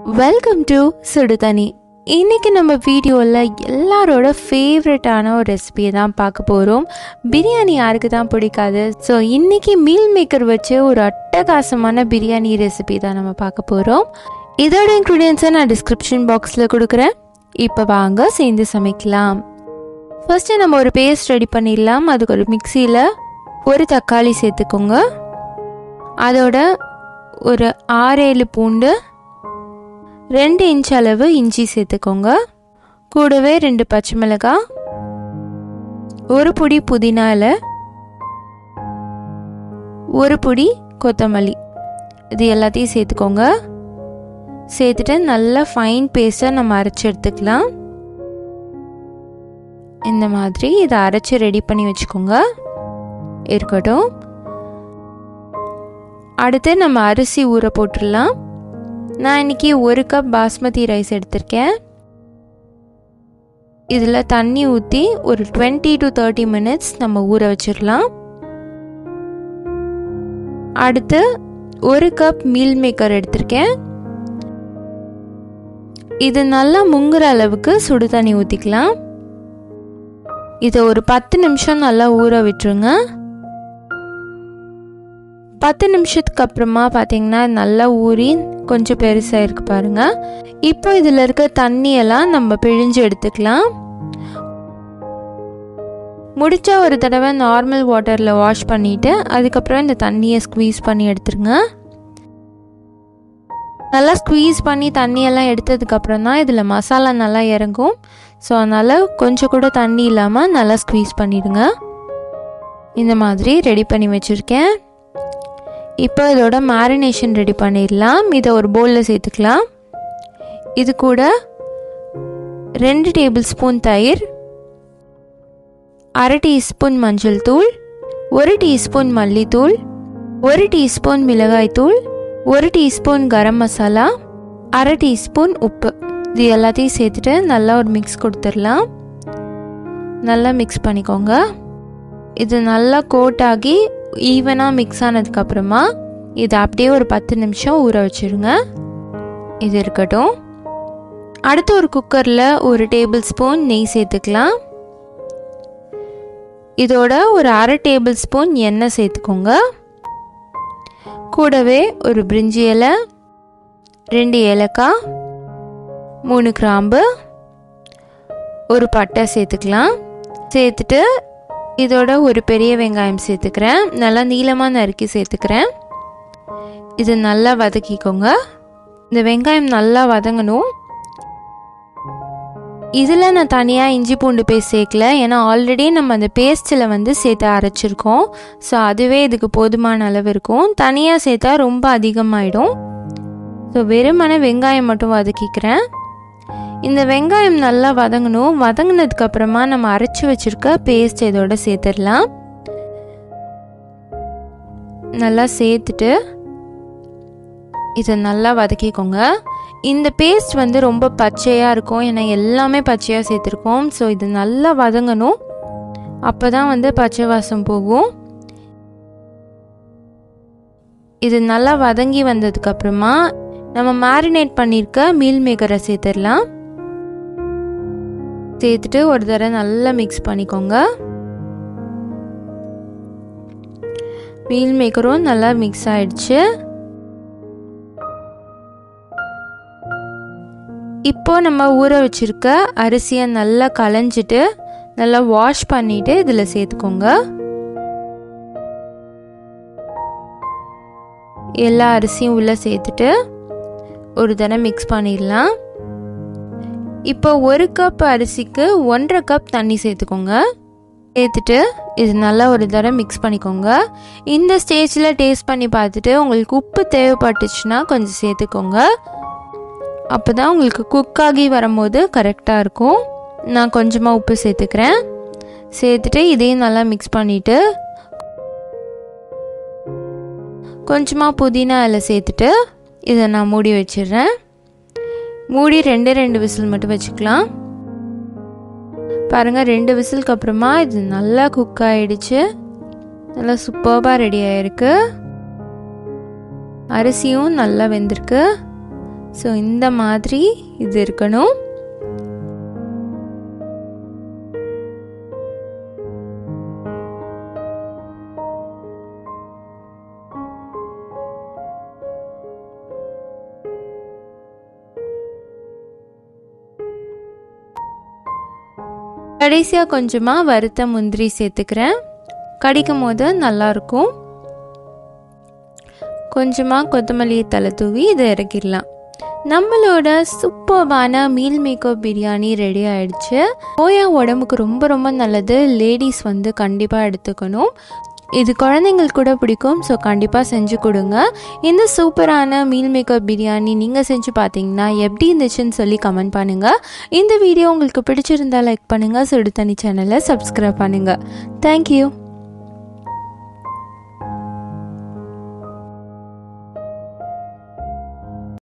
welcome to சுடுதனி இன்னைக்கு நம்ம வீடியோவில் எல்லாரோட ஃபேவரட்டான ஒரு ரெசிபியை தான் பார்க்க போகிறோம் பிரியாணி யாருக்கு தான் பிடிக்காது ஸோ இன்னைக்கு மீல் மேக்கர் வச்சு ஒரு அட்டகாசமான பிரியாணி ரெசிபி தான் நம்ம பார்க்க போகிறோம் இதோட இன்க்ரீடியன்ஸை நான் டிஸ்கிரிப்ஷன் பாக்ஸில் கொடுக்குறேன் இப்போ வாங்க சேர்ந்து சமைக்கலாம் ஃபஸ்ட்டு நம்ம ஒரு பேஸ்ட் ரெடி பண்ணிடலாம் அதுக்கு ஒரு மிக்சியில் ஒரு தக்காளி சேர்த்துக்கோங்க அதோட ஒரு ஆறு ஏழு பூண்டு ரெண்டு இன்ச் அளவு இஞ்சி சேர்த்துக்கோங்க கூடவே ரெண்டு பச்சை மிளகாய் ஒரு பொடி புதினா இலை ஒரு பொடி கொத்தமல்லி இது எல்லாத்தையும் சேர்த்துக்கோங்க சேர்த்துட்டு நல்லா ஃபைன் பேஸ்ட்டாக நம்ம அரைச்சி எடுத்துக்கலாம் இந்த மாதிரி இதை அரைச்சி ரெடி பண்ணி வச்சுக்கோங்க இருக்கட்டும் அடுத்து நம்ம அரிசி ஊற போட்டுடலாம் நான் இன்னைக்கு ஒரு கப் பாஸ்மதி ரைஸ் எடுத்திருக்கேன் இதில் தண்ணி ஊற்றி ஒரு டுவெண்ட்டி டு தேர்ட்டி மினிட்ஸ் நம்ம ஊற வச்சிடலாம் அடுத்து ஒரு கப் மீல் மேக்கர் எடுத்திருக்கேன் இது நல்லா முங்குற அளவுக்கு சுடு தண்ணி ஊற்றிக்கலாம் இதை ஒரு பத்து நிமிஷம் நல்லா ஊற விட்டுருங்க பத்து நிமிஷத்துக்கு அப்புறமா பார்த்தீங்கன்னா நல்லா ஊறி கொஞ்சம் பெருசாக இருக்கு பாருங்க இப்போ இதில் இருக்க தண்ணியெல்லாம் நம்ம பிழிஞ்சு எடுத்துக்கலாம் முடிச்ச ஒரு தடவை நார்மல் வாட்டரில் வாஷ் பண்ணிவிட்டு அதுக்கப்புறம் இந்த தண்ணியை ஸ்க்வீஸ் பண்ணி எடுத்துருங்க நல்லா ஸ்க்வீஸ் பண்ணி தண்ணியெல்லாம் எடுத்ததுக்கப்புறம் தான் இதில் மசாலா நல்லா இறங்கும் ஸோ அதனால் கொஞ்சம் கூட தண்ணி இல்லாமல் நல்லா ஸ்க்வீஸ் பண்ணிடுங்க இந்த மாதிரி ரெடி பண்ணி வச்சுருக்கேன் இப்போ இதோட மேரினேஷன் ரெடி பண்ணிடலாம் இதை ஒரு பவுலில் சேர்த்துக்கலாம் இது கூட ரெண்டு டேபிள் ஸ்பூன் தயிர் அரை டீஸ்பூன் மஞ்சள் தூள் ஒரு டீஸ்பூன் மல்லித்தூள் ஒரு டீஸ்பூன் மிளகாய் தூள் ஒரு டீஸ்பூன் கரம் மசாலா அரை டீஸ்பூன் உப்பு இது எல்லாத்தையும் சேர்த்துட்டு நல்லா ஒரு மிக்ஸ் கொடுத்துடலாம் நல்லா மிக்ஸ் பண்ணிக்கோங்க இது நல்லா கோட் ஆகி ஈவனாக மிக்ஸ் ஆனதுக்கப்புறமா இதை அப்படியே ஒரு பத்து நிமிஷம் ஊற வச்சுருங்க இது இருக்கட்டும் அடுத்து ஒரு குக்கரில் ஒரு டேபிள் ஸ்பூன் நெய் சேர்த்துக்கலாம் இதோட ஒரு அரை டேபிள் ஸ்பூன் எண்ணெய் சேர்த்துக்கோங்க கூடவே ஒரு பிரிஞ்சி இலை ரெண்டு ஏலக்காய் மூணு கிராம்பு ஒரு பட்டை சேர்த்துக்கலாம் சேர்த்துட்டு இதோட ஒரு பெரிய வெங்காயம் சேர்த்துக்கிறேன் நல்லா நீளமாக நறுக்கி சேர்த்துக்கிறேன் இது நல்லா வதக்கிக்கோங்க இந்த வெங்காயம் நல்லா வதங்கணும் இதில் நான் தனியாக இஞ்சி பூண்டு பேஸ்ட் சேர்க்கல ஏன்னா ஆல்ரெடி நம்ம அந்த பேஸ்ட்டில் வந்து சேர்த்து அரைச்சிருக்கோம் ஸோ அதுவே இதுக்கு போதுமான அளவு இருக்கும் தனியாக சேர்த்தா ரொம்ப அதிகமாகிடும் ஸோ வெறுமன வெங்காயம் மட்டும் வதக்கிக்கிறேன் இந்த வெங்காயம் நல்லா வதங்கணும் வதங்கினதுக்கப்புறமா நம்ம அரைச்சி வச்சுருக்க பேஸ்ட் இதோட சேர்த்துடலாம் நல்லா சேர்த்துட்டு இதை நல்லா வதக்கிக்கோங்க இந்த பேஸ்ட் வந்து ரொம்ப பச்சையாக இருக்கும் ஏன்னா எல்லாமே பச்சையாக சேர்த்துருக்கோம் ஸோ இது நல்லா வதங்கணும் அப்போ தான் வந்து பச்சை வாசம் போகும் இது நல்லா வதங்கி வந்ததுக்கப்புறமா நம்ம மேரினேட் பண்ணியிருக்க மீல் மேக்கரை சேர்த்துடலாம் சேர்த்துட்டு ஒரு தடவை நல்லா மிக்ஸ் பண்ணிக்கோங்க மீல் மேக்கரும் நல்லா மிக்ஸ் ஆயிடுச்சு இப்போ நம்ம ஊற வச்சிருக்க அரிசியை நல்லா களைஞ்சிட்டு நல்லா வாஷ் பண்ணிட்டு இதில் சேர்த்துக்கோங்க எல்லா அரிசியும் உள்ளே சேர்த்துட்டு ஒரு தடவை மிக்ஸ் பண்ணிடலாம் இப்போ ஒரு கப் அரிசிக்கு ஒன்றரை கப் தண்ணி சேர்த்துக்கோங்க சேர்த்துட்டு இது நல்லா ஒரு தடவை மிக்ஸ் பண்ணிக்கோங்க இந்த ஸ்டேஜில் டேஸ்ட் பண்ணி பார்த்துட்டு உங்களுக்கு உப்பு தேவைப்பட்டுச்சுன்னா கொஞ்சம் சேர்த்துக்கோங்க அப்போ தான் உங்களுக்கு குக் ஆகி வரும்போது கரெக்டாக இருக்கும் நான் கொஞ்சமாக உப்பு சேர்த்துக்கிறேன் சேர்த்துட்டு இதையும் நல்லா மிக்ஸ் பண்ணிவிட்டு கொஞ்சமாக புதினா இலை சேர்த்துட்டு இதை நான் மூடி வச்சிடுறேன் மூடி ரெண்டு ரெண்டு விசில் மட்டும் வச்சுக்கலாம் பாருங்கள் ரெண்டு விசிலுக்கு அப்புறமா இது நல்லா குக் ஆகிடுச்சு நல்லா சூப்பர்பாக ரெடி ஆகிருக்கு அரிசியும் நல்லா வெந்திருக்கு ஸோ இந்த மாதிரி இது இருக்கணும் கடைசியாக கொஞ்சமாக வறுத்த முந்திரி சேர்த்துக்கிறேன் கடிக்கும் போது நல்லாயிருக்கும் கொஞ்சமாக கொத்தமல்லி தலை தூவி இதை இறக்கிடலாம் நம்மளோட சூப்பர்வான மீல் மேக்கப் பிரியாணி ரெடி ஆயிடுச்சு சோயா உடம்புக்கு ரொம்ப ரொம்ப நல்லது லேடிஸ் வந்து கண்டிப்பாக எடுத்துக்கணும் இது குழந்தைங்களுக்கு கூட பிடிக்கும் ஸோ கண்டிப்பாக செஞ்சு கொடுங்க இந்த சூப்பரான மீல் மேக்கப் பிரியாணி நீங்கள் செஞ்சு பார்த்தீங்கன்னா எப்படி இருந்துச்சுன்னு சொல்லி கமெண்ட் பண்ணுங்கள் இந்த வீடியோ உங்களுக்கு பிடிச்சிருந்தா லைக் பண்ணுங்கள் சுடு தண்ணி சேனலை சப்ஸ்கிரைப் பண்ணுங்கள் தேங்க்யூ